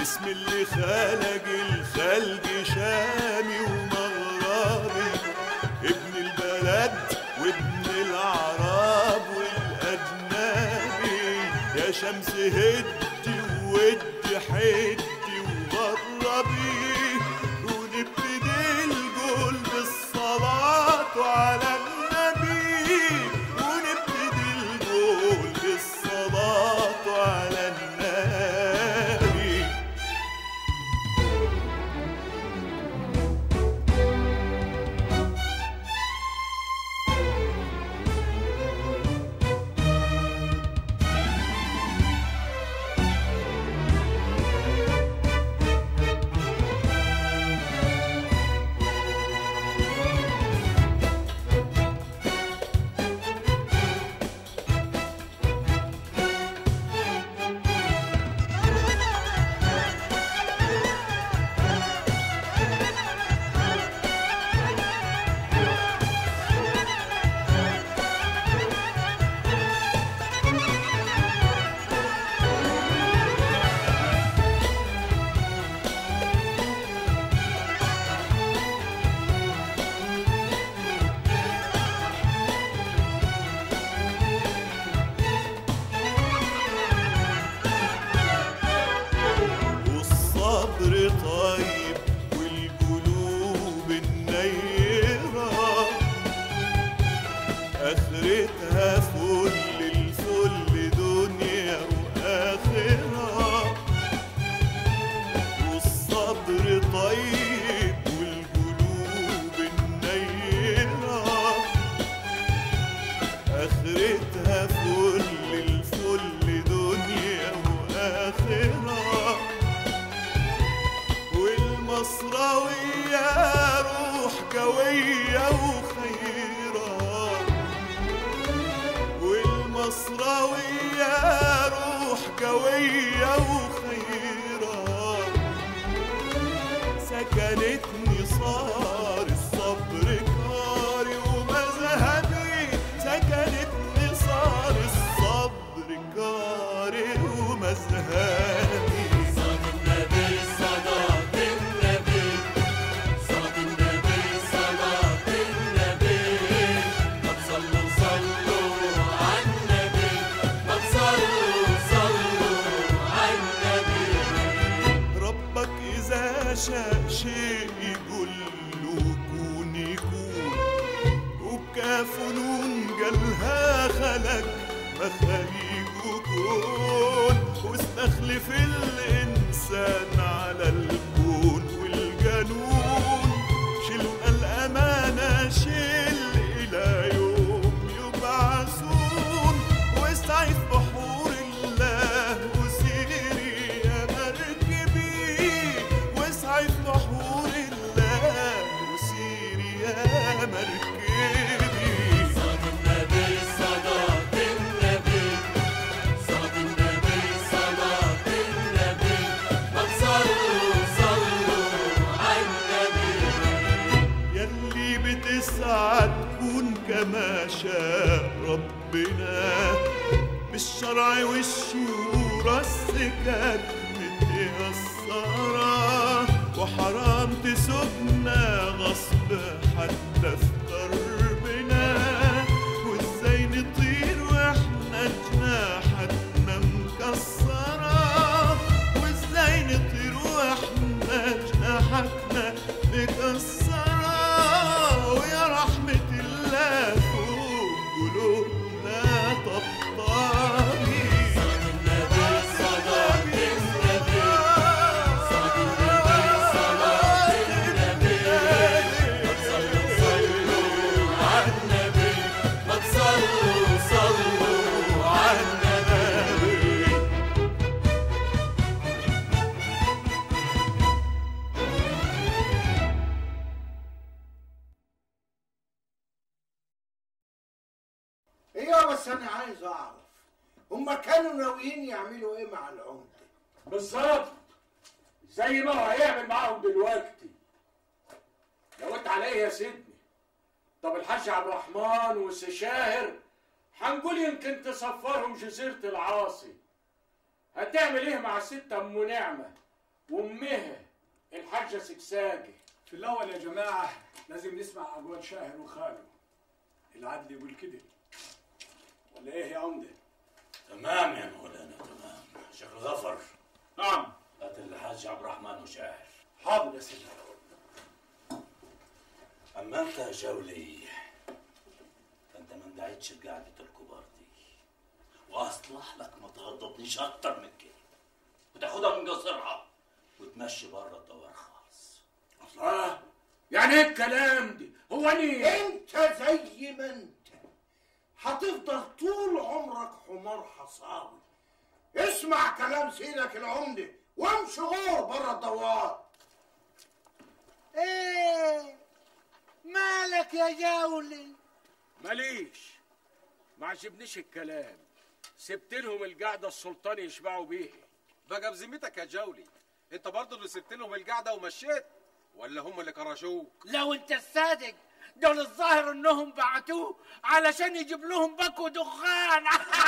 باسم اللي خلق الخلق شامي ومغربي ابن البلد وابن العرب والأجنبي يا شمس هدي وودي حدي وغربي ونبتدي الجول بالصلاة على النبي ونبتدي الجول بالصلاة على النبي والصبر طيب والقلوب النيرة آخرتها فل الفل دنيا وآخرة والصبر طيب والقلوب النيرة آخرتها فل الفل دنيا وآخرة والمصراوية روح قوية وخيرة والمصراوية روح قوية وخيرة سكنتني صار الصبر كاري ومذهبي سكنتني صار الصبر كاري ومذهبي صاد النبي صلاة النبي صاد النبي صلاة النبي ما تصلوا صلوا على النبي ما تصلوا صلوا على النبي ربك إذا شاء شيء يقول له كون يكون وبكاف نون قالها خلق مخاليق كون واستخلف الإنسان على الكون والجنون شلنا الأمانة شيل إلى يوم يبعثون واستعيذ بحور الله وسيري يا مركبي واسعي في بحور الله وسيري يا مركبي صاد النبي صلاة النبي صاد النبي صلاة النبي ما تصلوا صلوا على النبي يلي بتسعى تكون كما شاء ربنا بالشرع والشورى السكك متيسرة وحرام تسوقنا غصب حتى في دربنا وازاي نطير واحنا جناحتنا مكسرة وازاي نطير واحنا جناحتنا مكسرة ويا رحمة الله فوق قلوبنا طبطابي صاد النبي صلاة النبي صاد النبي صلاة النبي ما تصلوا صلوا على النبي ما تصلوا صلوا على النبي ايوه بس انا عايز اعرف هما كانوا ناويين يعملوا ايه مع العمده بالظبط زي ما هو هيعمل معاهم دلوقتي جاوبت عليه يا سيدني طب الحاج عبد الرحمن والسي شاهر هنقول يمكن تسفرهم جزيرة العاصي هتعمل ايه مع الست ام نعمة وامها الحاجه سكساجه في الأول يا جماعة لازم نسمع أقوال شاهر وخاله العدل يقول كده ولا إيه يا عمدة؟ تمام يا مولانا تمام شيخ الغفر نعم هات الحاج عبد الرحمن وشاعر حاضر يا سيدي اما انت يا جولي فانت ما اندعيتش قعدة الكبار دي واصلح لك ما تغضبنيش اكتر من كده وتاخدها من قصرها وتمشي بره الدوار خالص اه يعني ايه الكلام دي هو انا انت زي ما انت هتفضل طول عمرك حمار حصاوي اسمع كلام سيدك العمدة وامشي غور بره الدوار ايه مالك يا جولي ماليش ما عجبنيش الكلام سبت لهم القعده السلطان يشبعوا بيها بقى بذمتك يا جولي انت برضه اللي سبت لهم القعده ومشيت ولا هم اللي كرشوك لو انت الصادق دول الظاهر انهم بعتوه علشان يجيب لهم باكو دخان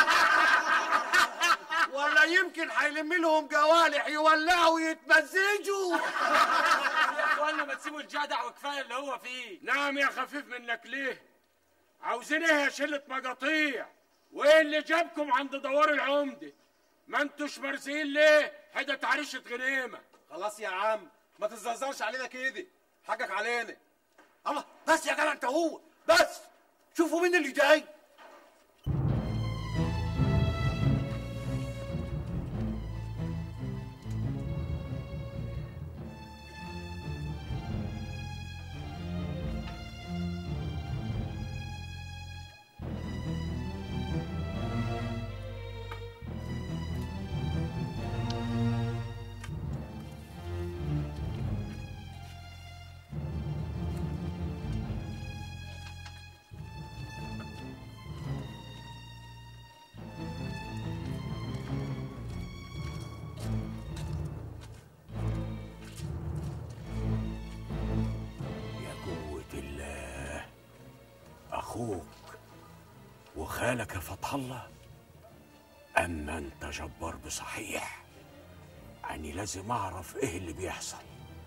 ولا يمكن هيلم لهم جوالح يولعوا ويتمزجوا يا اخوانا ما تسيبوا الجدع وكفايه اللي هو فيه نعم يا خفيف منك ليه عاوزين ايه يا شله مقاطيع وايه اللي جابكم عند دوار العمده ما انتوش مرزقين ليه حدة عريشة غنيمة خلاص يا عم ما تزرزرش علينا كده حقك علينا الله بس يا جدع انت هو بس شوفوا مين اللي جاي يا قوة الله أخوك وخالك يا فتح الله أما أنت جبار بصحيح أني لازم أعرف إيه اللي بيحصل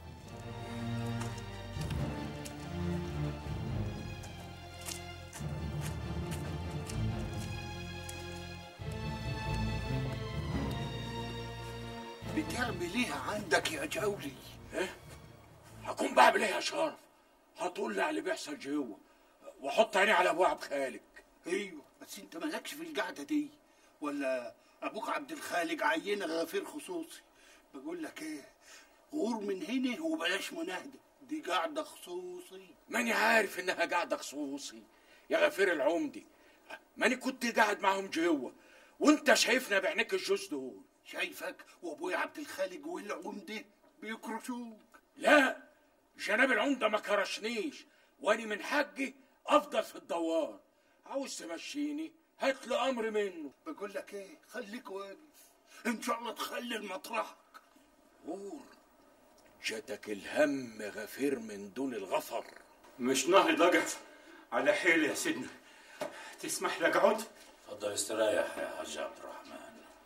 بتعمل ايه عندك يا جولي هكون بعمل ايه يا شرف هتقول لي على اللي بيحصل جوه واحط عيني على ابو عبد خالق ايوه بس انت مالكش في القعده دي ولا ابوك عبد الخالق عينه غفير خصوصي بقول لك ايه غور من هنا وبلاش مناهده دي قاعده خصوصي ماني عارف انها قاعده خصوصي يا غفير العمدي ماني كنت قاعد معاهم جوه وانت شايفنا بعينيك الجوز دول شايفك وابويا عبد الخالق والعمده بيكرشوك لا جناب العمده ما كرشنيش واني من حقي افضل في الدوار عاوز تمشيني هات لي امر منه بقول لك ايه خليك واقف ان شاء الله تخلي مطرحك غور جاتك الهم غفير من دون الغفر مش نهر ضجف على حيل يا سيدنا تسمح لك اقعد اتفضل استريح يا حاج عبد الرحمن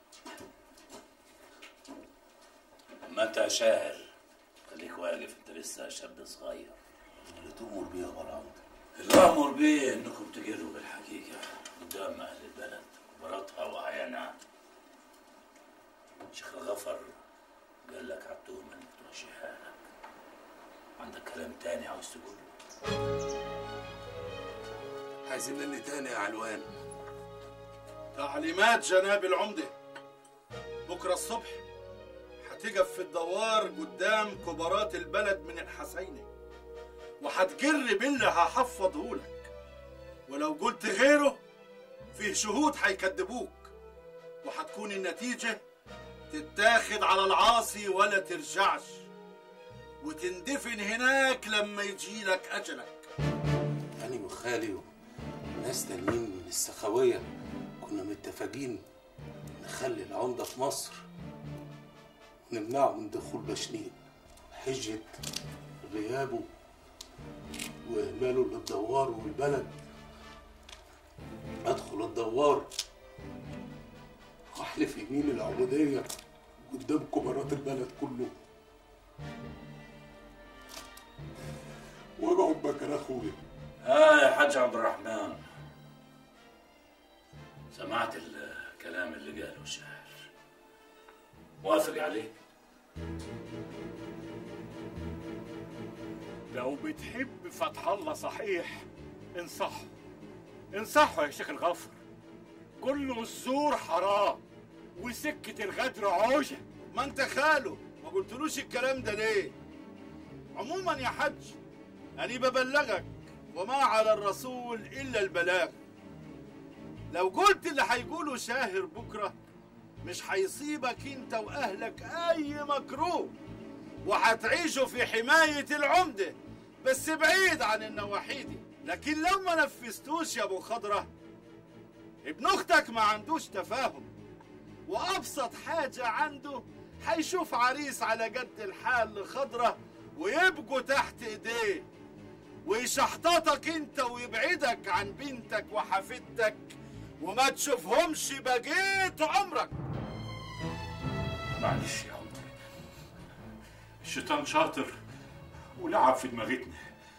اما انت يا شاعر خليك واقف انت لسه شاب صغير اللي تؤمر بيه هو العمد اللي امر بيه انكم تجروا بالحقيقه قدام اهل البلد كبراتها وعيانها شيخ الغفر قال لك على التهمه انك تمشيها لك عندك كلام تاني عاوز تقوله عايزين مني تاني يا علوان تعليمات جناب العمدة بكرة الصبح هتقف في الدوار قدام كبارات البلد من الحسينة وهتجر باللي هحفظه لك ولو قلت غيره فيه شهود هيكذبوك وهتكون النتيجة تتاخد على العاصي ولا ترجعش وتندفن هناك لما يجيلك أجلك أنا وخالي وناس تانيين من السخاوية كنا متفقين نخلي العمدة في مصر ونمنعه من دخول بشنين حجة غيابه وإهماله للدوار والبلد أدخل الدوار وأحلف يمين العمودية قدام كبارات البلد كله وبحبك يا اخويا اه يا حاج عبد الرحمن سمعت الكلام اللي قاله الشاعر موافق عليه لو بتحب فتح الله صحيح انصحه انصحه يا شيخ الغفر قول له الزور حرام وسكة الغدر عوجة ما انت خاله ما قلتلوش الكلام ده ليه عموما يا حج أنا ببلغك وما على الرسول إلا البلاغ لو قلت اللي هيقوله شاهر بكرة مش هيصيبك انت وأهلك أي مكروه وهتعيشوا في حماية العمدة بس بعيد عن النواحي دي لكن لو ما نفذتوش يا أبو خضرة ابن أختك ما عندوش تفاهم وأبسط حاجة عنده هيشوف عريس على قد الحال لخضرة ويبقوا تحت ايديه ويشحططك انت ويبعدك عن بنتك وحفيدتك وما تشوفهمش بقيت عمرك معلش يا عمدة الشيطان شاطر ولعب في دماغتنا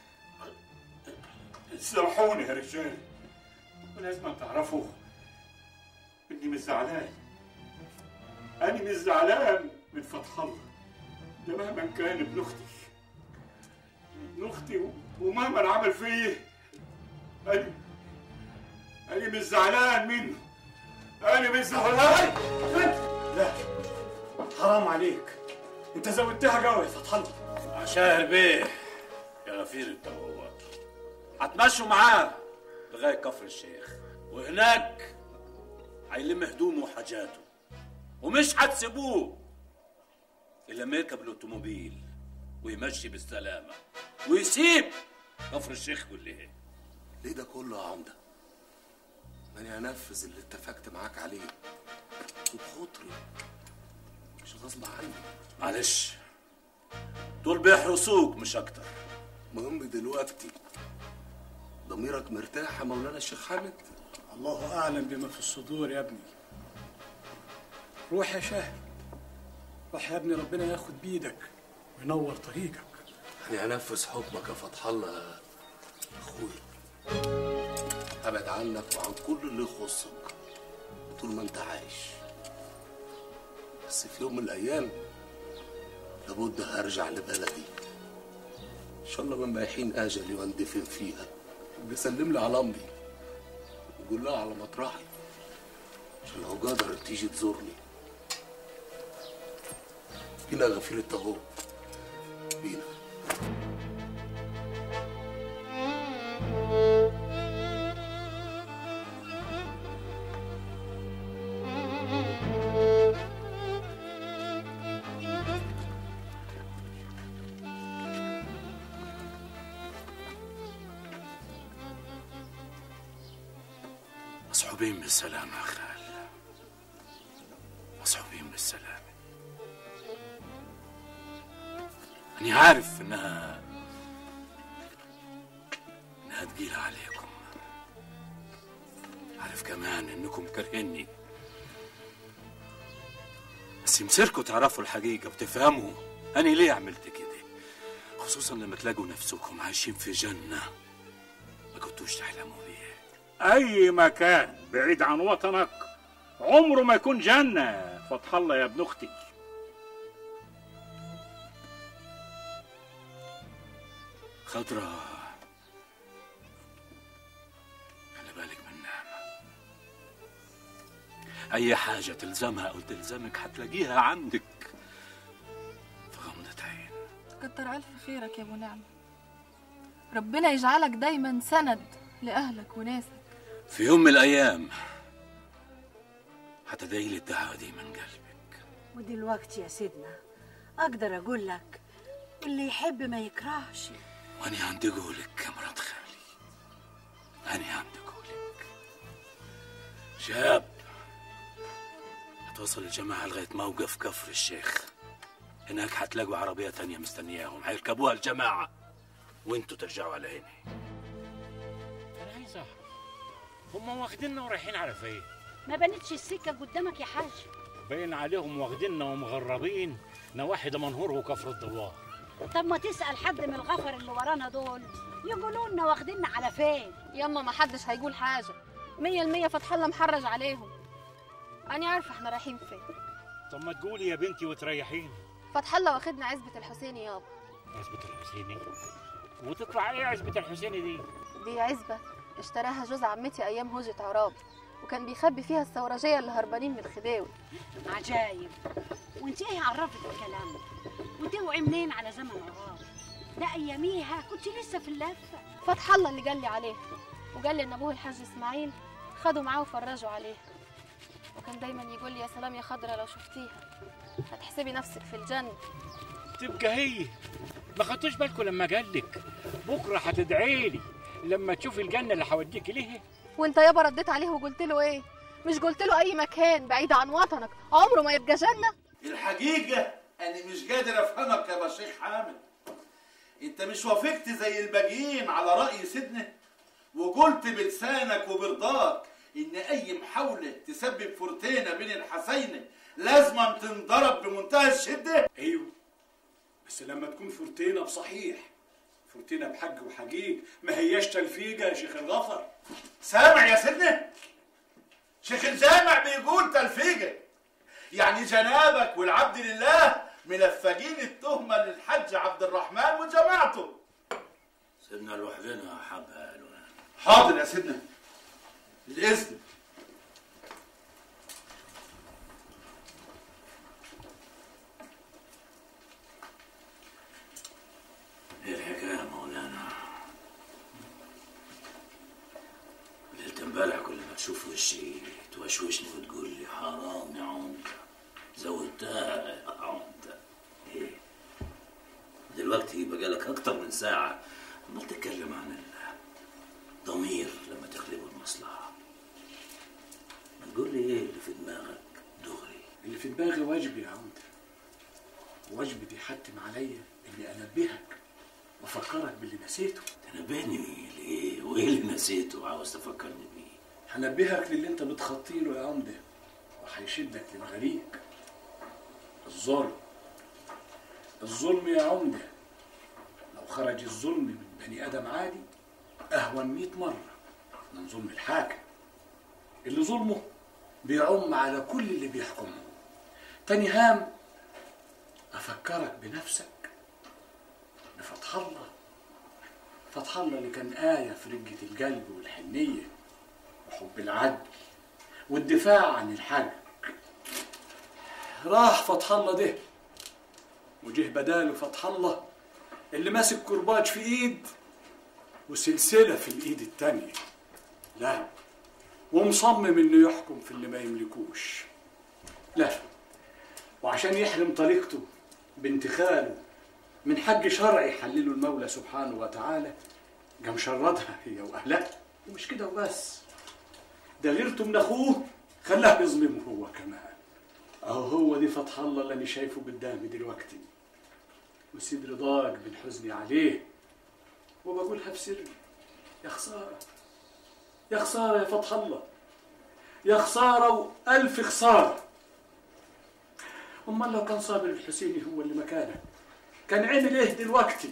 سامحوني يا رجال ولازم تعرفوا اني مش زعلان انا مش زعلان من فتح الله ده مهما كان ابن اختي ابن اختي و- ومهما عمل فيه انا انا مش زعلان منه انا مش زعلان لا حرام عليك انت زودتها قوي يا فتح الله شاهر بيه يا غفير التوابات هتمشوا معاه لغايه كفر الشيخ وهناك هيلم هدومه وحاجاته ومش هتسيبوه الا ما يركب الاوتوموبيل ويمشي بالسلامه ويسيب كفر الشيخ كلها ليه ده كله يا عمده ماني هنفذ اللي اتفقت معاك عليه وبخاطري مش غصب عني معلش دول بيحرسوك مش اكتر المهم دلوقتي ضميرك مرتاح يا مولانا الشيخ حامد الله اعلم بما في الصدور يا ابني روح يا شاهد روح يا ابني ربنا ياخد بايدك وينور طريقك يعني هنفذ حكمك يا فتح الله يا اخويا ابعد عنك وعن كل اللي يخصك طول ما انت عايش بس في يوم من الايام لابد هرجع لبلدي ان شاء الله لما يحين اجلي واندفن فيها بيسلم لي على امي ويقول لها على مطرحي عشان لو قدرت تيجي تزورني بينا غفير التغور بينا مصحوبين بالسلامة يا خال مصحوبين بالسلامة أني عارف إنها إنها تقيلة عليكم عارف كمان إنكم كارهيني بس يمسركوا تعرفوا الحقيقة وتفهموا أنا ليه عملت كده خصوصا لما تلاقوا نفسكم عايشين في جنة ما كنتوش تحلموا بيها اي مكان بعيد عن وطنك عمره ما يكون جنه يا فتح الله يا ابن اختي خضرة خلي بالك من نعمة أي حاجة تلزمها أو تلزمك هتلاقيها عندك في غمضة عين كتر ألف خيرك يا أبو نعمة ربنا يجعلك دايما سند لأهلك وناسك في يوم من الأيام هتدعي لي الدعوة دي من قلبي ودلوقتي يا سيدنا اقدر اقول لك اللي يحب ما يكرهش وأنا عندي قولك يا مرات خالي أنا عندي قولك شاب هتوصل الجماعة لغاية موقف كفر الشيخ هناك هتلاقوا عربية تانية مستنياهم هيركبوها الجماعة وانتوا ترجعوا على هنا انا عايز اعرف هم واخديننا ورايحين على فين ما بنتش السكه قدامك يا حاج باين عليهم واخديننا ومغربين نواحي دمنهور وكفر الدوار طب ما تسال حد من الغفر اللي ورانا دول يقولوا لنا واخديننا على فين ياما ما حدش هيقول حاجة مية المية فتح الله محرج عليهم أنا عارفة احنا رايحين فين طب ما تقولي يا بنتي وتريحيني فتح الله واخدنا عزبة الحسيني يابا عزبة الحسيني وتطلع ايه عزبة الحسيني دي دي عزبة اشتراها جوز عمتي أيام هوجة عرابي وكان بيخبي فيها الثورجية اللي هربانين من الخداوي عجايب وانت ايه عرفت الكلام ده وتوعي منين على زمن عراب ده اياميها كنت لسه في اللفه فتح الله اللي قال لي عليها وقال لي ان ابوه الحاج اسماعيل خدوا معاه وفرجوا عليها وكان دايما يقول لي يا سلام يا خضرة لو شفتيها هتحسبي نفسك في الجنة تبقى هي ما خدتوش بالكم لما قالك بكره هتدعي لي لما تشوفي الجنه اللي هوديك ليه وانت يابا رديت عليه وقلت له ايه مش قلت له اي مكان بعيد عن وطنك عمره ما يبقى جنة الحقيقة أنا مش قادر أفهمك يا بشيخ حامد أنت مش وافقت زي الباقيين على رأي سيدنا وقلت بلسانك وبرضاك إن أي محاولة تسبب فرتينة بين الحسينة لازم تنضرب بمنتهى الشدة ايوه بس لما تكون فرتينة بصحيح فرتينة بحق وحقيق ما هياش تلفيقة يا شيخ الغفر سامع يا سيدنا شيخ الجامع بيقول تلفيقة يعني جنابك والعبد لله ملفقين التهمة للحج عبد الرحمن وجماعته سيبنا لوحدنا حبة قالوا حاضر يا سيدنا الإذن ايه الحكاية يا مولانا ليلة امبارح كل ما تشوف وشي توشوشني وتقول لي حرام يا عمدة زودتها يا عمدة ايه دلوقتي بقالك اكتر من ساعة عمال تتكلم عن الضمير لما تغلبه المصلحة ما تقول لي ايه اللي في دماغك دغري اللي في دماغي واجبي يا عمدة واجبي بيحتم عليا اني انبهك وافكرك باللي نسيته تنبهني ليه وايه اللي نسيته عاوز تفكرني بيه هنبهك للي انت بتخطي له يا عمدة وهيشدك للغريق الظلم الظلم يا عمدة لو خرج الظلم من بني ادم عادي اهون مئة مرة من ظلم الحاكم اللي ظلمه بيعم على كل اللي بيحكمه تاني هام افكرك بنفسك بفتح الله فتح الله اللي كان آية في رجة القلب والحنية وحب العدل والدفاع عن الحق راح فتح الله ده وجه بداله فتح الله اللي ماسك كرباج في ايد وسلسلة في الايد التانية لا ومصمم انه يحكم في اللي ما يملكوش لا وعشان يحرم طريقته بنت خاله من حق شرعي يحلله المولى سبحانه وتعالى قام شردها هي واهلها ومش كده وبس ده غيرته من اخوه خلاه يظلمه هو كمان اهو هو دي فتح الله اللي انا شايفه قدامي دلوقتي وسيد رضاك من حزني عليه وبقولها بسري يا خساره يا خساره يا فتح الله يا خساره والف خساره امال لو كان صابر الحسيني هو اللي مكانه كان عمل ايه دلوقتي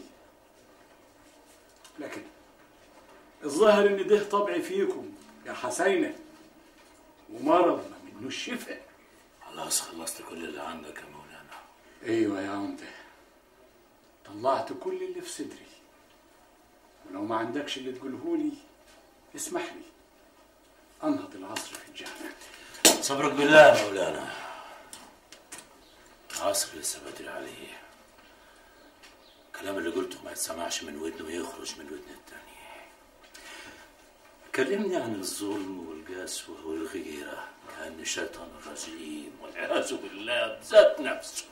لكن الظاهر ان ده طبعي فيكم يا حسينه ومرض ما منه الشفاء خلاص خلصت كل اللي عندك يا مولانا ايوه يا عمده طلعت كل اللي في صدري ولو ما عندكش اللي تقولهولي اسمح لي انهض العصر في الجامع صبرك بالله يا مولانا العصر لسه بدري عليه الكلام اللي قلته ما يتسمعش من ودنه ويخرج من ودن التاني كلمني عن الظلم والقسوة والغيرة كأن الشيطان الرجيم والعياذ بالله بذات نفسه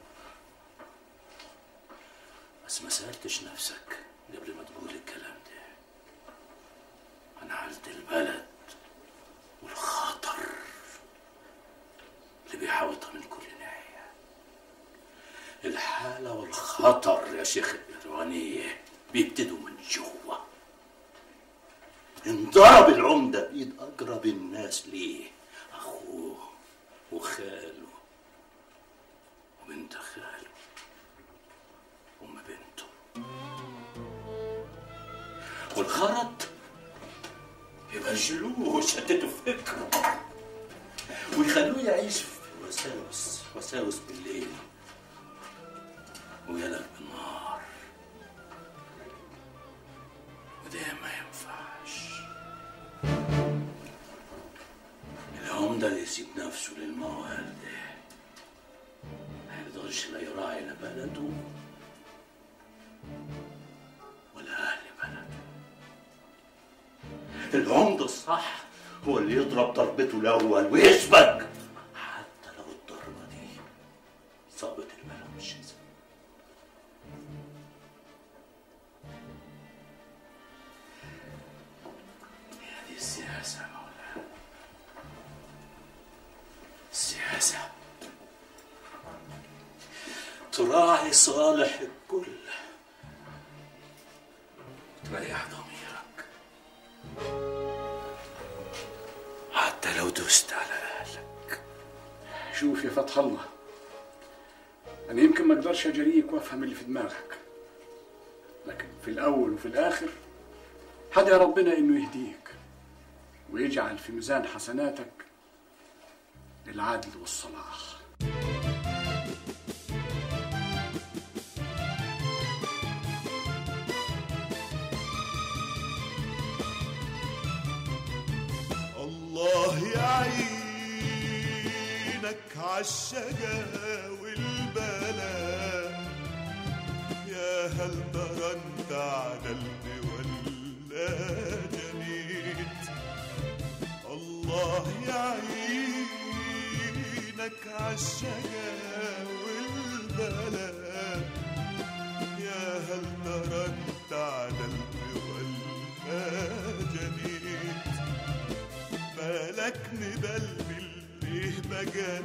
بس ما سألتش نفسك قبل ما تقول الكلام ده عن حالة البلد والخطر اللي بيحاوطها من كل ناحية الحالة والخطر يا شيخ الإيرانية بيبتدوا من جوا انضرب العمدة بإيد أقرب الناس ليه أخوه وخاله وبنت خاله وما غرض يبقى يشيلوه شتتوا فكره ويخلوه يعيش في وساوس وساوس بالليل ويلك بالنهار وده ما ينفعش العمدة اللي يسيب نفسه للموال ده ما يقدرش لا يراعي لا بلده ولا أهل بلده العمدة الصح هو اللي يضرب ضربته الأول ويسبق حتى لو الضربة دي صابت البلد مش هي دي السياسة يا مولانا السياسة تراعي صالح الكل وتريح ضميرك حتى لو دوست على أهلك شوف يا فتح الله أنا يمكن ما أقدرش أجريك وأفهم اللي في دماغك لكن في الأول وفي الآخر هدي ربنا إنه يهديك ويجعل في ميزان حسناتك العدل والصلاح الله يعينك عالشجا والبلاء يا هل ترى انت عدلت ولا جنيت الله يعينك عالشجا والبلاء يا هل ترى انت عدلت ولا جنيت مالك مبلبل ليه مجال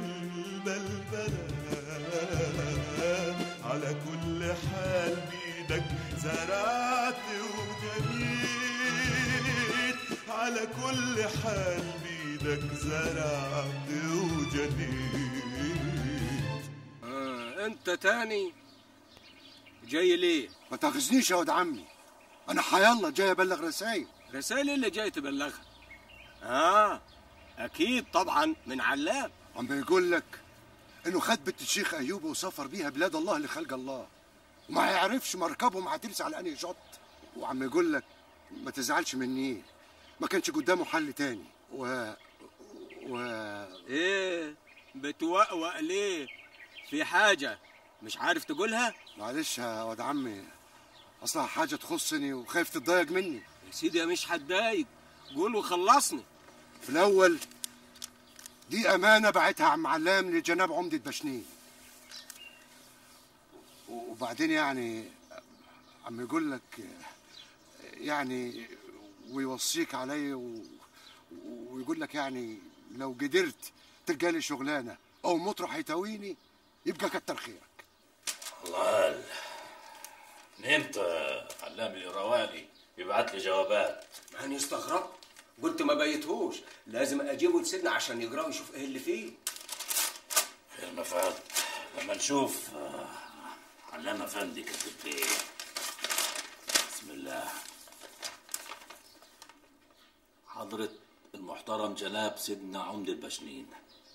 بلبلة على كل حال بيدك زرعت وجنيت على كل حال بيدك زرعت وجنيت آه انت تاني جاي ليه؟ ما تاخذنيش يا ولد عمي انا حيالله جاي ابلغ رسائل رسائل اللي جاي تبلغها اه اكيد طبعا من علام عم بيقول لك انه خد بنت الشيخ ايوب وسافر بيها بلاد الله اللي خلق الله وما يعرفش مركبهم هترسى على انهي شط وعم يقول لك ما تزعلش مني ما كانش قدامه حل تاني و و ايه بتوقوق ليه في حاجة مش عارف تقولها معلش يا واد عمي اصلها حاجه تخصني وخايف تتضايق مني يا سيدي مش هتضايق قول وخلصني في الاول دي امانه بعتها عم علام لجناب عمده بشنين وبعدين يعني عم يقول لك يعني ويوصيك علي و... ويقول لك يعني لو قدرت تلقى لي شغلانه او مطرح يتويني يبقى كتر خيرك الله قال من امتى علام الرواني يبعت لي جوابات أنا استغربت قلت ما بيتهوش لازم أجيبه لسيدنا عشان يقرأ ويشوف إيه اللي فيه خير ما فعلت لما نشوف آه، علام افندي كتب ايه بسم الله حضرة المحترم جناب سيدنا عمدة البشنين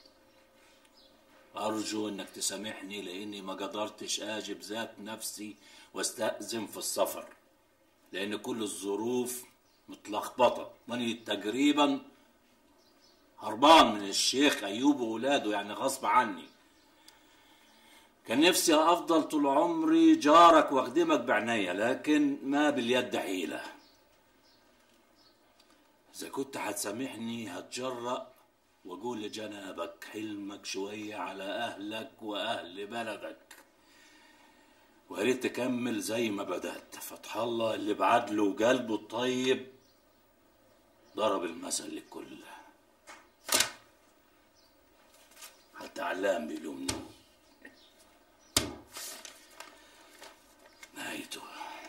أرجو إنك تسامحني لأني ما قدرتش أجي بذات نفسي واستأذن في السفر لأن كل الظروف متلخبطة وأني تقريبا هربان من الشيخ أيوب وولاده يعني غصب عني كان نفسي أفضل طول عمري جارك وأخدمك بعناية لكن ما باليد حيلة إذا كنت هتسامحني هتجرأ وأقول لجنابك حلمك شوية على أهلك وأهل بلدك ويا ريت تكمل زي ما بدأت فتح الله اللي بعدله وقلبه الطيب ضرب المثل للكل حتى علام بيلومني نهايته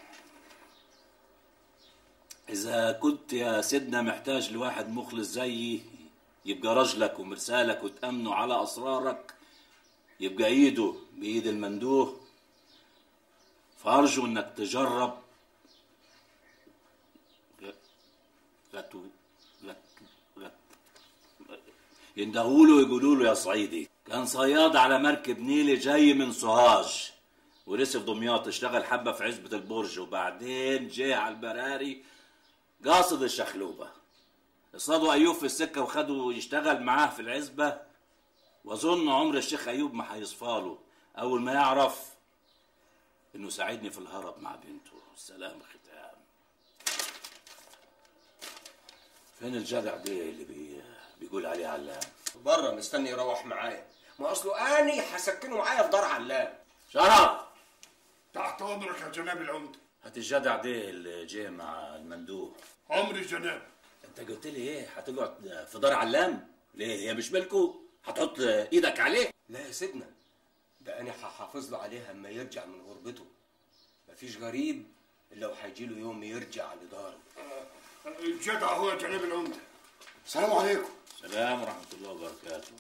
إذا كنت يا سيدنا محتاج لواحد مخلص زيي يبقى رجلك ومرسالك وتأمنوا على أسرارك يبقى إيده بإيد المندوه فأرجو إنك تجرب غتو غت غت يندهوا له ويقولوا له يا صعيدي كان صياد على مركب نيلي جاي من سوهاج ورسف دمياط اشتغل حبة في عزبة البرج وبعدين جه على البراري قاصد الشخلوبة اصطادوا أيوب في السكة وخدوا يشتغل معاه في العزبة وأظن عمر الشيخ أيوب ما هيصفاله أول ما يعرف إنه ساعدني في الهرب مع بنته السلام ختام فين الجدع ده اللي بي... بيقول عليه علام بره مستني يروح معايا ما اصله اني هسكنه معايا في دار علام شرف تحت امرك يا جناب العمده هات الجدع ده اللي جه مع المندوب امري جناب انت قلت لي ايه هتقعد في دار علام ليه هي مش ملكه هتحط ايدك عليه لا يا سيدنا ده انا هحافظ له عليها اما يرجع من غربته مفيش غريب الا وهيجي له يوم يرجع لداره الجدع هو يا جناب العمده السلام عليكم السلام ورحمة الله وبركاته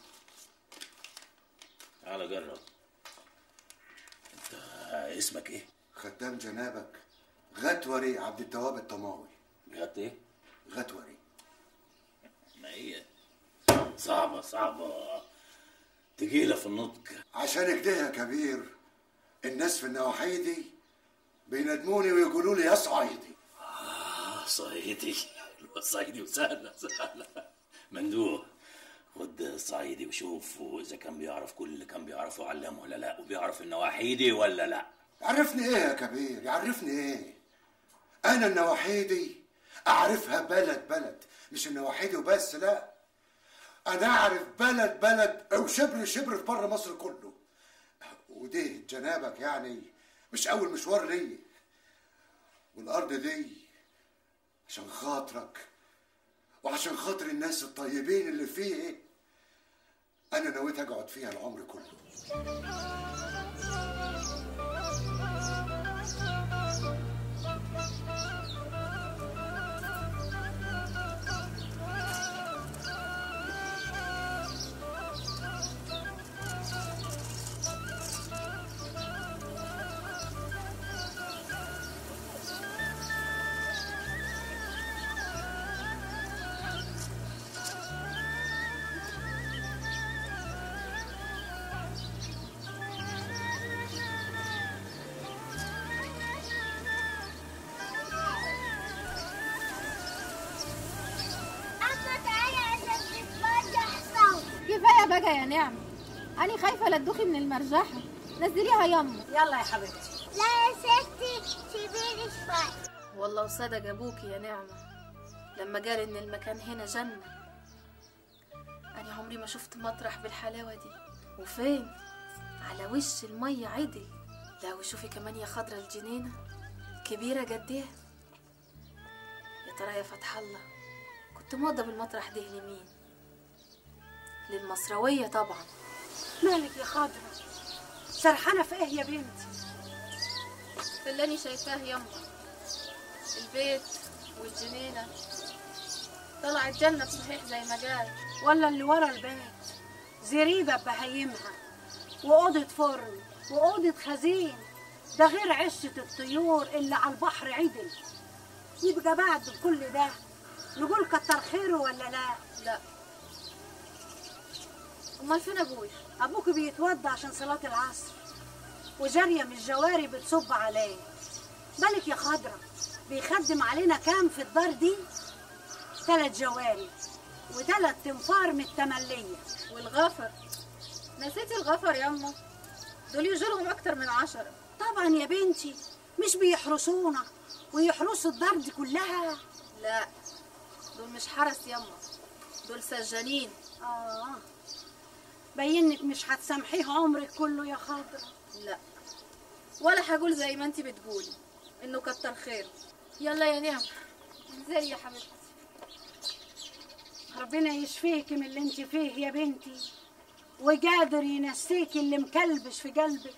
تعال جرب انت اسمك ايه؟ خدام جنابك غتوري عبد التواب الطماوي غت ايه؟ غتوري ما هي صعبة صعبة تقيلة في النطق عشان كده يا كبير الناس في النواحي دي بيندموني ويقولوا لي يا صعيدي آه صعيدي صعيدي وسهلة سهلة مندوب خد صعيدي وشوف اذا كان بيعرف كل اللي كان بيعرفه علام ولا لا وبيعرف النواحيدي ولا لا يعرفني ايه يا كبير يعرفني ايه انا النواحي دي اعرفها بلد بلد مش النواحي دي وبس لا انا اعرف بلد بلد او شبر شبر في بره مصر كله ودي جنابك يعني مش اول مشوار ليا والارض دي عشان خاطرك وعشان خاطر الناس الطيبين اللي فيه انا نويت اقعد فيها العمر كله كفايه بقى يا نعمة أنا خايفة لا تدوخي من المرجحة نزليها يما يلا يا حبيبتي لا يا ستي سيبيني شوية والله وصدق أبوكي يا نعمة لما قال إن المكان هنا جنة أنا عمري ما شفت مطرح بالحلاوة دي وفين على وش المية عدل لا وشوفي كمان يا خضرة الجنينة كبيرة قد ايه يا ترى يا فتح الله كنت موضة بالمطرح ده لمين للمصروية طبعا مالك يا خضرة سرحانة في ايه يا بنتي ده اللي أنا شايفاه يما البيت والجنينة طلعت جنة صحيح زي ما قال ولا اللي ورا البيت زريبة بهيمها وأوضة فرن وأوضة خزين ده غير عشة الطيور اللي على البحر عدل يبقى بعد كل ده نقول كتر خيره ولا لا لا امال فين ابوي ابوك بيتوضى عشان صلاة العصر وجارية من الجواري بتصب عليه بالك يا خضرة بيخدم علينا كام في الدار دي ثلاث جواري وثلاث تنفار من التملية والغفر نسيتي الغفر يما دول يجيلهم اكتر من عشرة طبعا يا بنتي مش بيحرسونا ويحرسوا الدار دي كلها لا دول مش حرس يما دول سجانين اه بينك مش هتسامحيه عمرك كله يا خضرة لا ولا هقول زي ما انت بتقولي انه كتر خير يلا يا نعم انزلي يا حبيبتي ربنا يشفيك من اللي انت فيه يا بنتي وقادر ينسيك اللي مكلبش في قلبك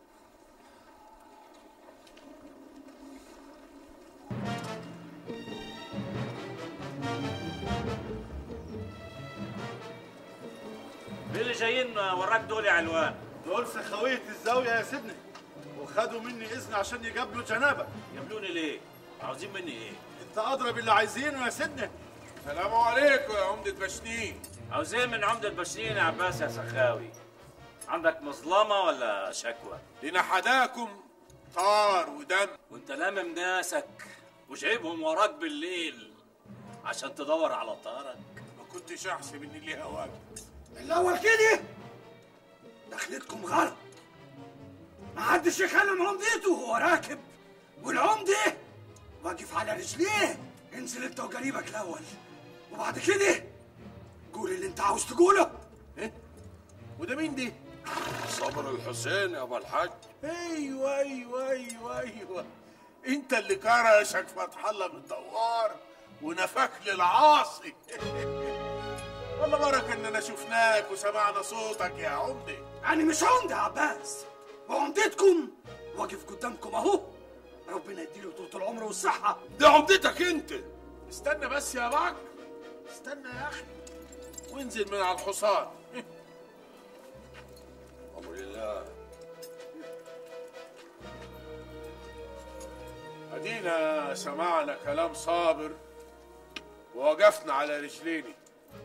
مين اللي جايين وراك دول يا علوان؟ دول سخوية الزاوية يا سيدنا وخدوا مني إذن عشان يقابلوا جنابك يقابلوني ليه؟ عاوزين مني ايه؟ أنت أدرى باللي عايزينه يا سيدنا السلام عليكم يا عمدة بشنين عاوزين من عمدة البشرين يا عباس يا سخاوي عندك مظلمة ولا شكوى لنا حداكم طار ودم وانت لامم ناسك وجايبهم وراك بالليل عشان تدور على طارك ما كنتش احسب ان ليها واجب الأول كده دخلتكم غلط ما حدش يكلم عمدته وهو راكب والعمدة واقف على رجليه انزل انت وقريبك الأول وبعد كده قول اللي انت عاوز تقوله وده مين دي؟ صبر الحسين يا ابو الحاج ايوه ايوه ايوه ايوه انت اللي كرشك فتح الله من الدوار ونفاك للعاصي والله برك اننا شفناك وسمعنا صوتك يا عمدي أنا مش عمدة يا عباس وعمدتكم واقف قدامكم أهو ربنا يديله طول العمر والصحة ده عمدتك انت استنى بس يا بكر استنى يا اخي وانزل من على الحصان امر الله ادينا سمعنا كلام صابر ووقفنا على رجليني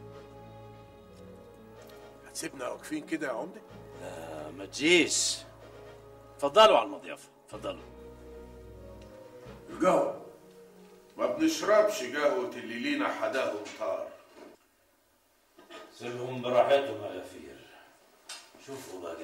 هتسيبنا واقفين كده يا عمده لا ما تجيش اتفضلوا على المضيافة اتفضلوا القهوة ما بنشربش قهوة اللي لينا حداهم طار سيبهم براحتهم يا غفير شوفوا بقى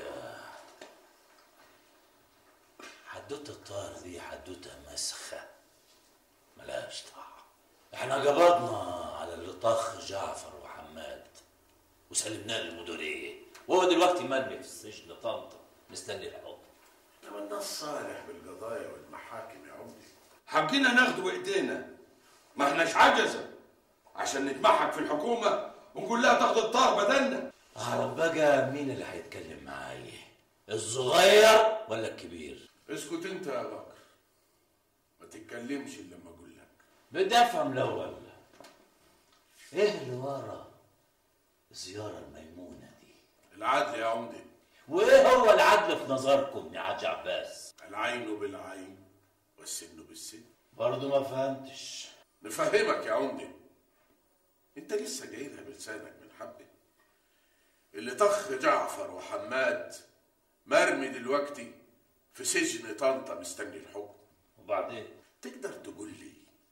حدوتة الطار دي حدوتة مسخة ملهاش طعم احنا قبضنا على اللي طخ جعفر وحماد وسلمناه للمديرية وهو دلوقتي مرمي في السجن طنطا مستني الحكم انما الناس صالح بالقضايا والمحاكم يا عمدي حبينا ناخده بايدينا ما احناش عجزه عشان نتمحك في الحكومه ونقول لها تاخد الطار بدلنا اعرف بقى مين اللي هيتكلم معايا الصغير ولا الكبير اسكت انت يا بكر ما تتكلمش الا لما اقول لك بدي افهم الاول ايه اللي ورا الزياره الميمونه دي العدل يا عمدي وايه هو العدل في نظركم يا حاج عباس العين بالعين والسن بالسن برضه ما فهمتش نفهمك يا عمدي انت لسه جايلها بلسانك من حبه اللي طخ جعفر وحماد مرمي دلوقتي في سجن طنطا مستني الحكم وبعدين تقدر تقول لي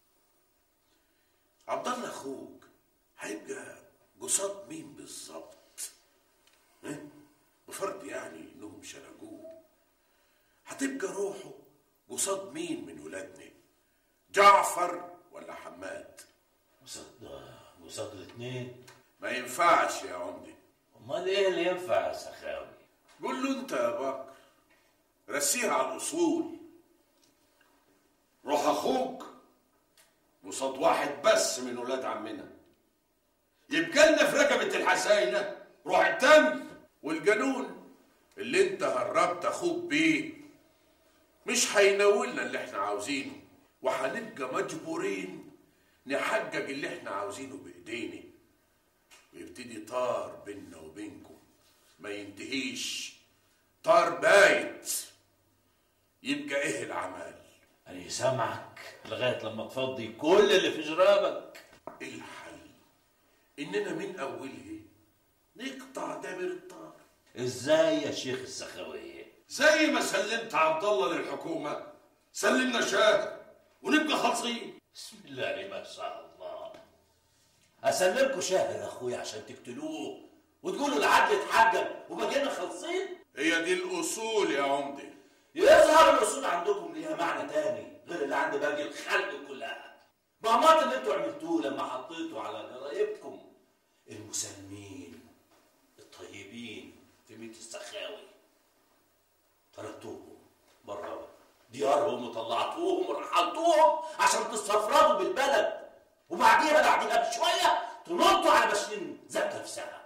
عبد الله اخوك هيبقى قصاد مين بالظبط إيه؟ بفرض يعني انهم شرجوه هتبقى روحه قصاد مين من ولادنا جعفر ولا حماد قصاد قصاد الاثنين ما ينفعش يا عمدي امال ايه اللي ينفع يا سخاوي قول له انت يا بكر رسيها على الاصول روح اخوك قصاد واحد بس من ولاد عمنا يبقى لنا في رقبه الحساينه روح التاني والجنون اللي انت هربت اخوك بيه مش هيناولنا اللي احنا عاوزينه وهنبقى مجبورين نحقق اللي احنا عاوزينه بايدينا ويبتدي طار بيننا وبينكم ما ينتهيش طار بايت يبقى ايه العمل انا سامعك لغايه لما تفضي كل اللي في جرابك الحل اننا من اوله نقطع دابر الطار ازاي يا شيخ السخاويه زي ما سلمت عبد الله للحكومه سلمنا شاهد ونبقى خالصين بسم الله ما شاء الله اسلمكم شاهد اخويا عشان تقتلوه وتقولوا العدل اتحجب وبقينا خالصين هي دي الاصول يا عمدي يظهر الاصول عندكم ليها معنى تاني غير اللي عند باقي الخلق كلها مهمات اللي انتوا عملتوه لما حطيتوا على جرايبكم المسالمين الطيبين في ميت السخاوي طردتوهم بره ديارهم وطلعتوهم ورحلتوهم عشان تستفردوا بالبلد وبعديها بعديها بشويه تنطوا على بشرين ذات نفسها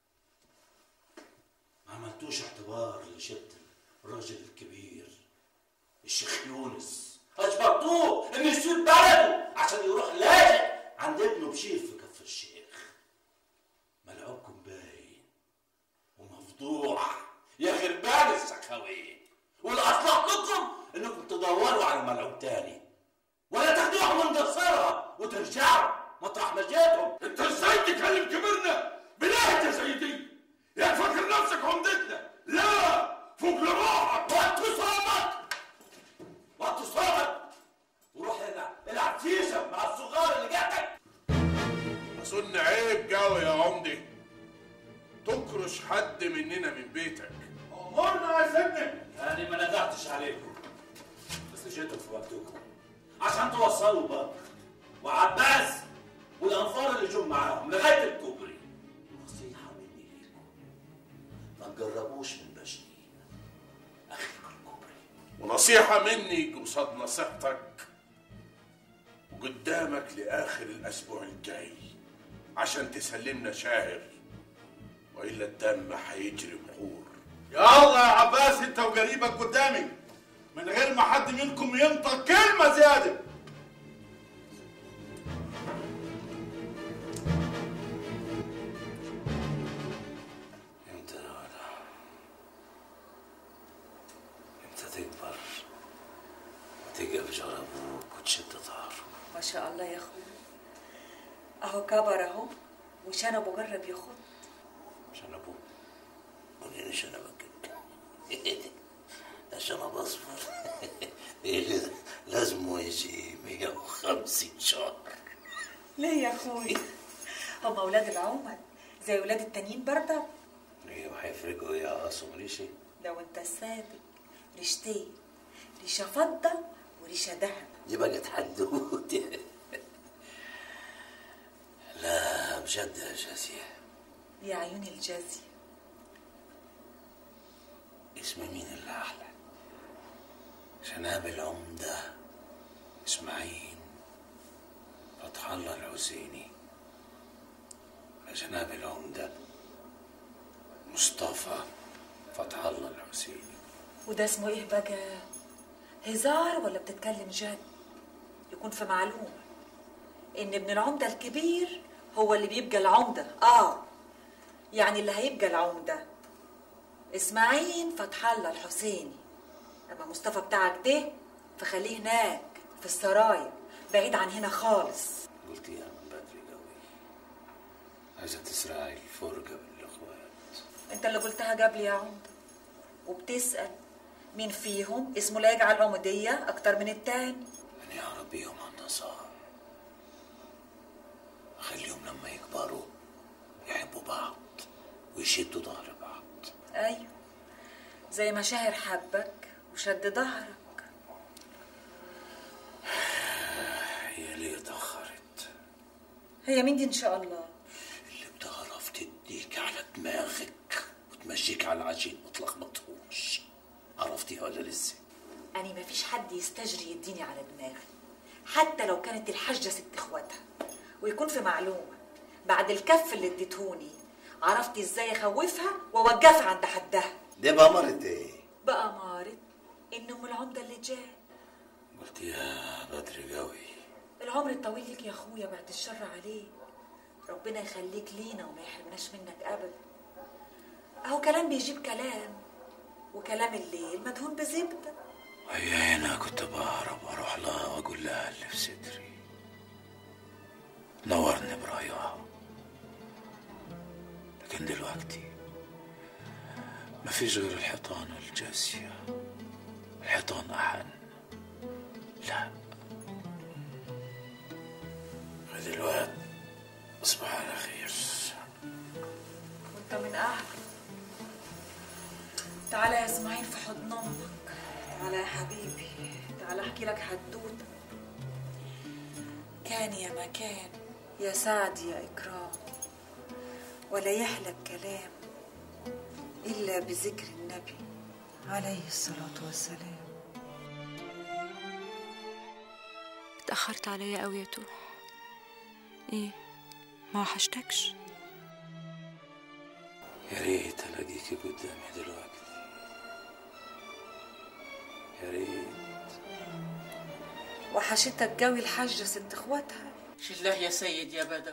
ما عملتوش اعتبار لشبت الراجل الكبير الشيخ يونس اجبرتوه انه يسيب بلده عشان يروح لاجئ عند ابنه بشير في كفر الشيخ ملعوبكم باين ومفضوح يا غربان السخاويه والاصلح لكم انكم تدوروا على ملعوب تاني ولا تاخدوها من قصرها وترجعوا مطرح ما جيتهم انت ازاي تكلم كبرنا بلهجه زي دي يا فاكر نفسك عمدتنا لا فوق لروحك وطي صوتك وطي صوتك وروح العب العب فيشة مع الصغار اللي جاتك اظن عيب قوي يا عمدي تكرش حد مننا من بيتك امرنا يا سيدنا انا ما ندهتش عليكم بس جيتوا في وقتكم عشان توصلوا بكر وعباس والانفار اللي جم معاهم لغايه الكوبري نصيحه مني ليكم ما تجربوش من بشري ونصيحة مني قصاد نصيحتك وقدامك لآخر الأسبوع الجاي عشان تسلمنا شاهر وإلا الدم هيجري بحور يا الله يا عباس انت وقريبك قدامي من غير ما حد منكم ينطق كلمه زياده انت يا ولد انت تكبر وتقف جار ابوك وتشد ظهره ما شاء الله يا اخوي اهو كبر اهو وشنبه جرب يخط عشان ابوك ونين شنبك عشان اصفر إيه لازم يجي 150 شهر ليه يا اخوي هم اولاد العمر زي اولاد التانيين برضه ايه وهيفرقوا يا عاصم ريشي لو انت السابق ريشتين ريشه فضه وريشه ذهب دي بقت حدوته لا بجد يا جاسية يا عيون الجازي اسم مين اللي احلى شناب العمدة اسماعيل فتح الله الحسيني جناب العمدة مصطفى فتح الله الحسيني وده اسمه ايه بقى هزار ولا بتتكلم جد يكون في معلومة ان ابن العمدة الكبير هو اللي بيبقى العمدة اه يعني اللي هيبقى العمدة اسماعيل فتح الله الحسيني اما مصطفى بتاعك ده فخليه هناك في السرايا بعيد عن هنا خالص قلت يا من بدري قوي عايزة تسرعي الفرقة بين الأخوات انت اللي قلتها قبل يا عمدة وبتسأل مين فيهم اسمه لا يجعل عمودية أكتر من التاني أنا أربيهم على النصارى أخليهم لما يكبروا يحبوا بعض ويشدوا ظهر بعض أيوة زي ما شاهر حبك وشد ظهرك هي ليه اتأخرت هي مين دي إن شاء الله اللي بتعرف تديك على دماغك وتمشيك على العجين ما تلخبطهوش عرفتيها ولا لسه؟ أنا مفيش حد يستجري يديني على دماغي حتى لو كانت الحاجة ست إخواتها ويكون في معلومة بعد الكف اللي اديتهوني عرفت ازاي اخوفها واوقفها عند حدها دي بأمرت ايه؟ بقى مارد ان ام العمده اللي جاء قلت يا بدري قوي العمر الطويل ليك يا اخويا بعد الشر عليك ربنا يخليك لينا وما يحرمناش منك ابدا اهو كلام بيجيب كلام وكلام الليل مدهون بزبده هي هنا كنت بهرب واروح لها واقول لها اللي في صدري نورني برايها لكن دلوقتي مفيش غير الحيطان الجاسية الحيطان أحن لا دلوقتي اصبح على خير وانت من اهلك تعالى يا اسماعيل في حضن امك تعالى يا حبيبي تعالى احكي لك حدوته كان يا مكان يا سعد يا اكرام ولا يحلى الكلام الا بذكر النبي عليه الصلاه والسلام اتأخرت عليا قوي يا تو ايه ما وحشتكش يا ريت الاقيكي قدامي دلوقتي يا ريت وحشتك قوي الحاجه ست اخواتها شله يا سيد يا بدوي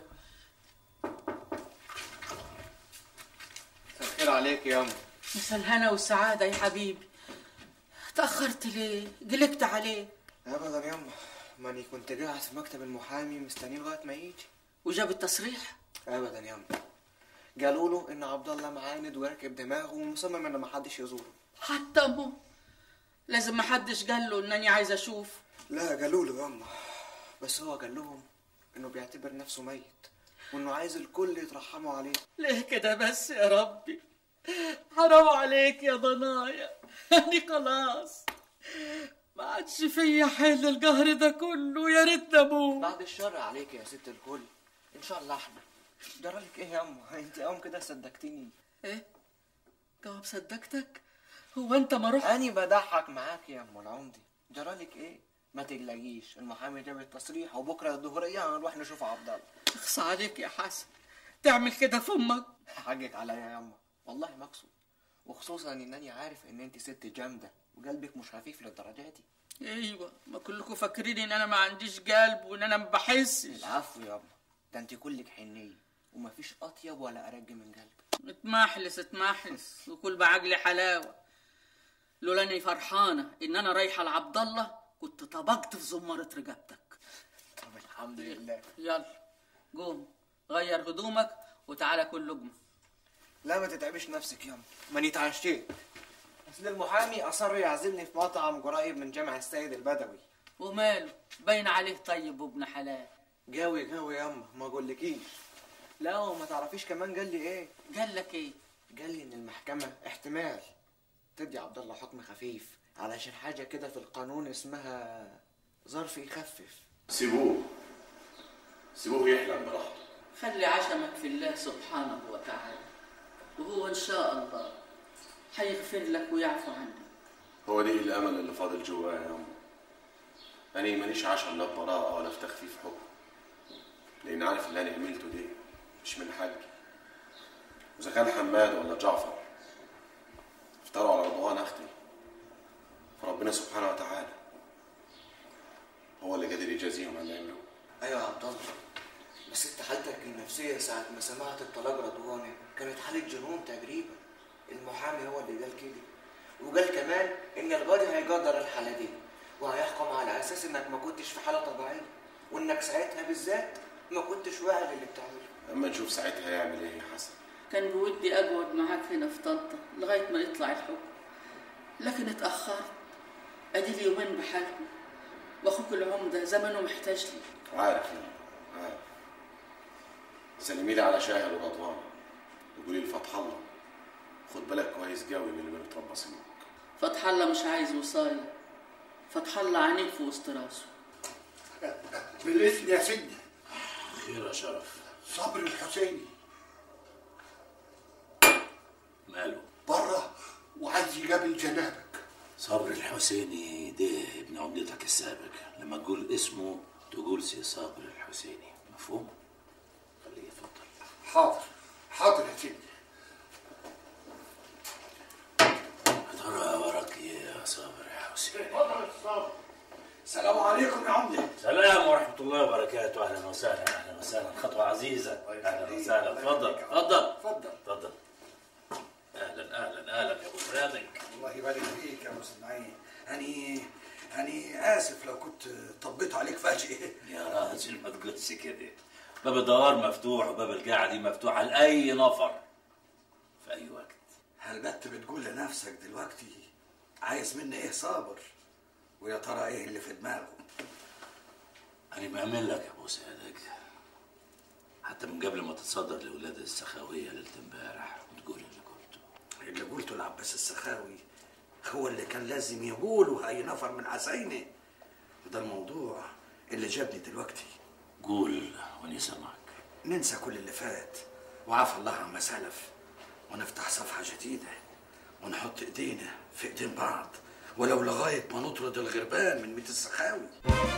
الخير عليك يا أم مسا الهنا والسعادة يا حبيبي تأخرت ليه؟ قلقت عليك أبدا يا أم ماني كنت قاعد في مكتب المحامي مستنيه لغاية ما يجي وجاب التصريح ابدا يا أمي قالوا له ان عبد الله معاند وراكب دماغه ومصمم ان محدش يزوره حتى امه لازم محدش قال له انني عايزه اشوف لا قالوا له يا أمه بس هو قال لهم انه بيعتبر نفسه ميت وانه عايز الكل يترحموا عليه ليه كده بس يا ربي حرام عليك يا ضنايا يعني خلاص ما عادش فيا حيل القهر ده كله يا ريت اموت بعد الشر عليك يا ست الكل ان شاء الله احنا جرالك ايه يا أمه انت قوم كده صدقتيني ايه جواب صدقتك هو انت ما رحت اني بضحك معاك يا ام العمدي جرالك ايه ما تقلقيش المحامي جاب التصريح وبكره الظهريه هنروح نشوف عبد الله اخص عليك يا حسن تعمل كده في امك حقك عليا يا أمه والله مقصود وخصوصا انني عارف ان انت ست جامده وقلبك مش خفيف للدرجه دي ايوه ما كلكم فاكرين ان انا ما عنديش قلب وان انا ما بحسش العفو يا أمه ده انت كلك حنيه ومفيش اطيب ولا ارج من قلبك اتمحلس اتمحلس وكل بعقلي حلاوه لولا اني فرحانه ان انا رايحه لعبد الله كنت طبقت في زمره رقبتك طب الحمد لله يلا قوم غير هدومك وتعالى كل لقمه لا ما تتعبش نفسك يا أمه ماني اتعشيت اصل المحامي اصر يعزمني في مطعم قريب من جامع السيد البدوي وماله باين عليه طيب وابن حلال جاوي جاوي يا أمه ما اقولكيش لا وما تعرفيش كمان قال لي ايه قال لك ايه قال لي ان المحكمه احتمال تدي عبد الله حكم خفيف علشان حاجه كده في القانون اسمها ظرف يخفف سيبوه سيبوه يحلم براحته خلي عشمك في الله سبحانه وتعالى وهو ان شاء الله هيغفر لك ويعفو عنك هو دي الامل اللي فاضل جوايا يا امه انا مانيش عشان لا براءه ولا في تخفيف حكم لان عارف اللي انا عملته دي مش من حقي واذا كان حماد ولا جعفر افتروا على رضوان اختي فربنا سبحانه وتعالى هو اللي قادر يجازيهم على اللي عملوه ايوه يا عبد الله بس انت حالتك النفسيه ساعه ما سمعت الطلاق رضواني كانت حاله جنون تقريبا المحامي هو اللي قال كده وقال كمان ان القاضي هيقدر الحاله دي وهيحكم على اساس انك ما كنتش في حاله طبيعيه وانك ساعتها بالذات ما كنتش واعي للي بتعمله اما نشوف ساعتها هيعمل ايه يا حسن كان بودي اقعد معاك هنا في طنطا لغايه ما يطلع الحكم لكن اتاخرت ادي لي يومين بحالهم واخوك العمده زمانه محتاج لي عارف يا عارف سلمي لي على شاهر ورضوان وقولي لفتح الله خد بالك كويس قوي من اللي بيتربص منك فتح الله مش عايز وصايه فتح الله عنيف في وسط راسه بالاسم يا سيدي خير يا شرف صبر الحسيني ماله بره وعايز يقابل جنابك صبر الحسيني ده ابن عمدتك السابق لما تقول اسمه تقول سي صابر الحسيني مفهوم؟ خليه يتفضل حاضر حاضر يا سيدي ترى وراك ايه يا صابر يا حسين اتفضل الصبر السلام عليكم يا عمدي سلام ورحمة الله وبركاته أهلا وسهلا أهلا وسهلا خطوة عزيزة أهلا وسهلا تفضل تفضل اتفضل تفضل أهلا أهلا أهلا يا أبو فرادك الله يبارك فيك يا ابو اسماعيل اني اني اسف لو كنت طبيت عليك فجأة يا راجل ما تقولش كده باب الدوار مفتوح وباب القعدة مفتوح على أي نفر في أي وقت هل بت بتقول لنفسك دلوقتي عايز مني ايه صابر ويا ترى ايه اللي في دماغه أنا بعمل لك يا أبو سعدك حتى من قبل ما تتصدر لولاد السخاوية ليلة امبارح وتقول اللي قلته اللي قلته لعباس السخاوي هو اللي كان لازم يقوله اي نفر من عسايني وده الموضوع اللي جابني دلوقتي قول وأني سامعك ننسى كل اللي فات وعفى الله عما سلف ونفتح صفحة جديدة ونحط ايدينا في ايدين بعض ولو لغاية ما نطرد الغربان من بيت السخاوي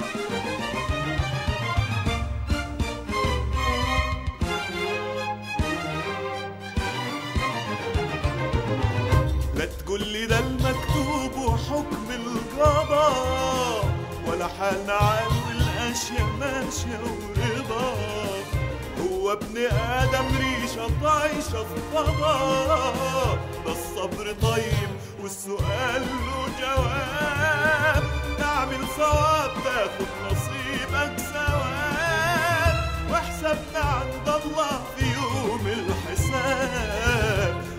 لا تقول لي ده المكتوب وحكم القضاء ولا حالنا عال والاشياء ماشيه ورضا هو ابن ادم ريشه طايشه في فضاء ده الصبر طيب والسؤال له جواب تعمل صواب تاخد نصيبك ثواب واحسب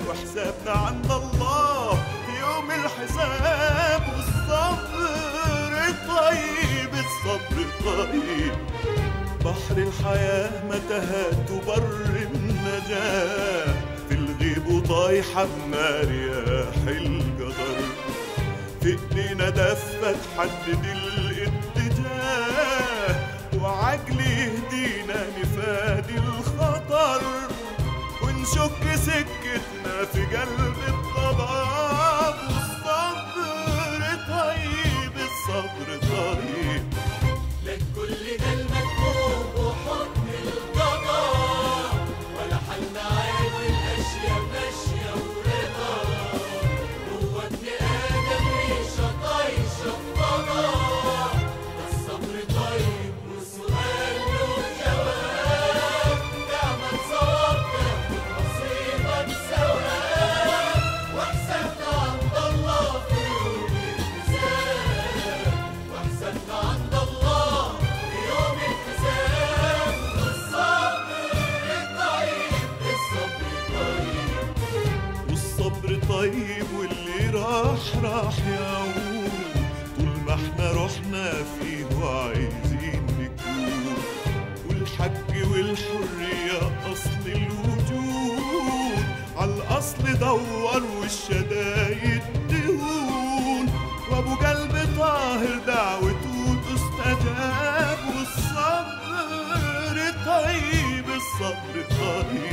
وحسابنا عند الله في يوم الحساب والصبر طيب الصبر طيب بحر الحياة متاهات وبر النجاة في الغيب وطايحة بنار رياح القدر في ايدينا دفة تحدد الاتجاه وعجل يهدينا نفادي الخطر ونشك سكتنا في قلب الضباب والصبر طيب الصبر طيب لك كل ده المكتوب وحكم القضاء ولا حل عيب الاشياء ماشيه ورضا هو ابن ادم ريشه طايشه فضاء الصبر طيب والسؤال له جواب تعمل صواب تاخد نصيبك ثواب واحسبنا عند الله في يوم الحساب واحسبنا عند الله في يوم الحساب الصبر طيب الصبر طيب والصبر طيب واللي راح راح يعود طول ما احنا رحنا فيه وعايزين نكون والحج والحرية أصل الوجود على الأصل دور والشدايد تهون وأبو قلب طاهر دعوته تستجاب والصبر طيب الصبر طيب